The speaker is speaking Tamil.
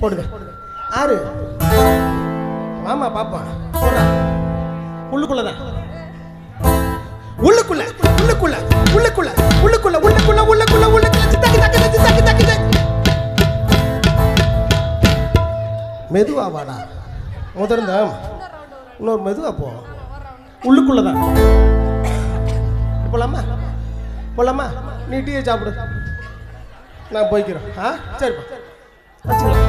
போடுங்க ஆறு வாமா பாப்பா போடா உள்ளுக்குள்ளதான் உள்ளுக்குள்ள உள்ளுக்குள்ள உள்ளுக்குள்ள உள்ளுக்குள்ள உள்ளுக்குள்ள உள்ளுக்குள்ள உள்ளுக்குள்ள சித்தாக்கி தாக்கி தாக்கி தாக்கி தாக்கி தாக்கி மெதுவா வாடா முதர்ந்த இன்னொரு மெதுவா போ உள்ளுக்குள்ளதான் போலாமா போலாமா நீ டீயை சாப்பிடு நான் போய்க்கிறேன் ஆ சரிப்பா வச்சுக்கலாம்